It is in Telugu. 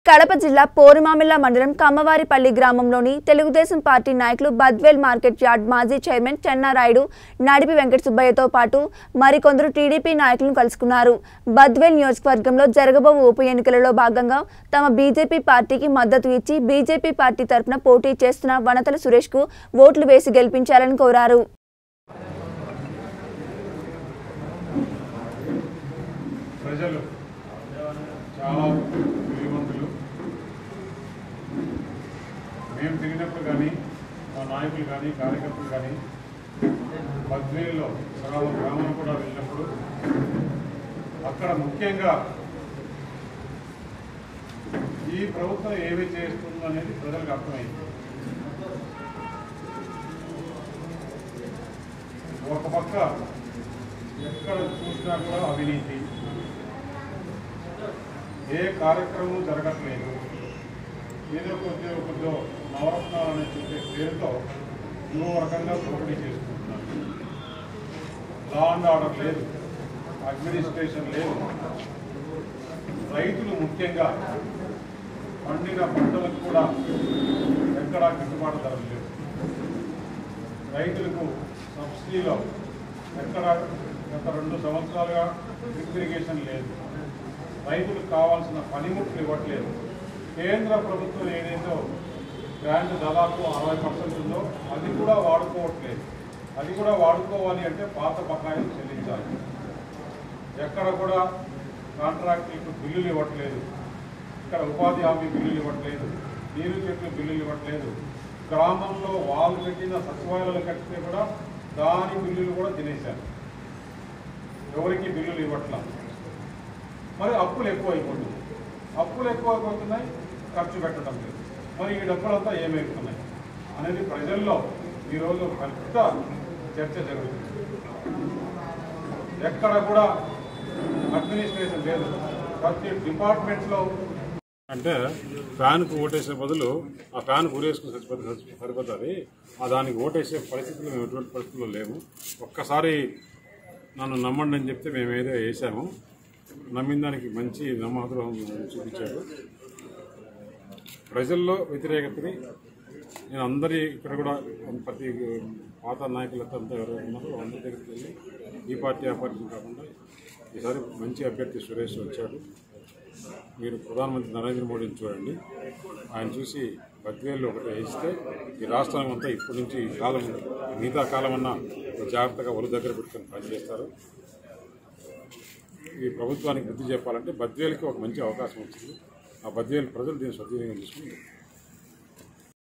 కడప జిల్లా పోరుమామిల్ల మండలం కమ్మవారిపల్లి గ్రామంలోని తెలుగుదేశం పార్టీ నాయకులు బద్వేల్ మార్కెట్ యార్డ్ మాజీ చైర్మన్ చెన్నారాయుడు నడిపి వెంకట సుబ్బయ్యతో పాటు మరికొందరు టీడీపీ నాయకులను కలుసుకున్నారు బద్వేల్ నియోజకవర్గంలో జరగబో ఉప ఎన్నికలలో భాగంగా తమ బీజేపీ పార్టీకి మద్దతు ఇచ్చి బీజేపీ పార్టీ తరఫున పోటీ చేస్తున్న వనతల సురేష్కు ఓట్లు వేసి గెలిపించాలని కోరారు ప్రజలు చాలా విలువంతులు మేము తిరిగినప్పుడు కానీ మా నాయకులు కానీ కార్యకర్తలు కానీ బద్వేల్లో గ్రామ గ్రామం కూడా వెళ్ళినప్పుడు అక్కడ ముఖ్యంగా ఈ ప్రభుత్వం ఏమి చేస్తుందో అనేది ప్రజలకు అర్థమైంది ఒక పక్క ఎక్కడ చూసినా కూడా అవినీతి ఏ కార్యక్రమం జరగట్లేదు ఏదో కొద్దిగా కొద్దిగా నవరత్నాలు అనే చెప్పే పేరుతో ఇంకో రకంగా పోటీ చేసుకుంటున్నారు లా అండ్ ఆర్డర్ లేదు అడ్మినిస్ట్రేషన్ లేదు రైతులు ముఖ్యంగా పండిన పంటలకు కూడా ఎక్కడా గిట్టుబాటు ధరలు లేవు రైతులకు సబ్సిడీలో ఎక్కడ గత రెండు సంవత్సరాలుగా డ్రిప్ ఇరిగేషన్ లేదు రైతులకు కావాల్సిన పనిముట్లు ఇవ్వట్లేదు కేంద్ర ప్రభుత్వం ఏదైతే గ్రాంట్ దాదాపు అరవై పర్సెంట్ ఉందో అది కూడా వాడుకోవట్లేదు అది కూడా వాడుకోవాలి అంటే పాత బకాయిలు చెల్లించాలి ఎక్కడ కూడా కాంట్రాక్టులకు బిల్లులు ఇవ్వట్లేదు ఇక్కడ ఉపాధి హామీ బిల్లులు ఇవ్వట్లేదు నీరు చెట్లు బిల్లులు ఇవ్వట్లేదు గ్రామంలో వాళ్ళు కట్టిన సచివాలయాలు కట్టితే కూడా దాని బిల్లులు కూడా తినేశారు ఎవరికి బిల్లులు ఇవ్వట్లా మరి అప్పులు ఎక్కువ అయిపోతుంది అప్పులు ఎక్కువ అయిపోతున్నాయి ఖర్చు పెట్టడం లేదు మరి ఈ డబ్బులంతా ఏమైపోతున్నాయి అనేది ప్రజల్లో ఈరోజు పెద్ద చర్చ జరుగుతుంది ఎక్కడ కూడా అడ్మినిస్ట్రేషన్ లేదు ప్రతి డిపార్ట్మెంట్లో అంటే ఫ్యాన్కు ఓటేసే బదులు ఆ ఫ్యాన్ ఊరేసుకుని సరిపోతుంది సరిపోతుంది ఆ దానికి ఓటేసే పరిస్థితులు మేము ఎటువంటి పరిస్థితుల్లో లేము ఒక్కసారి నన్ను నమ్మండి అని చెప్తే మేము ఏదో వేసాము నమ్మిన దానికి మంచి నమ్మకం చూపించాడు ప్రజల్లో వ్యతిరేకతని నేను అందరి ఇక్కడ కూడా ప్రతి పాత నాయకులతో అంతా ఎవరు ఉన్నారో అందరి దగ్గరికి వెళ్ళి ఈ పార్టీ ఆ పార్టీ కాకుండా ఈసారి మంచి అభ్యర్థి సురేష్ వచ్చాడు మీరు ప్రధానమంత్రి నరేంద్ర మోడీని చూడండి ఆయన చూసి బద్వేలు ఒకటి ఇస్తే ఈ రాష్ట్రం అంతా ఇప్పటి నుంచి ఈ కాలం మిగతా కాలం అన్నా జాగ్రత్తగా ఒళ్ళు దగ్గర పెట్టుకొని పనిచేస్తారు ఈ ప్రభుత్వానికి బుద్ధి చెప్పాలంటే బద్వేలకి ఒక మంచి అవకాశం వచ్చింది ఆ బద్వేలు ప్రజలు దీన్ని సద్వినియోగం చేసుకుని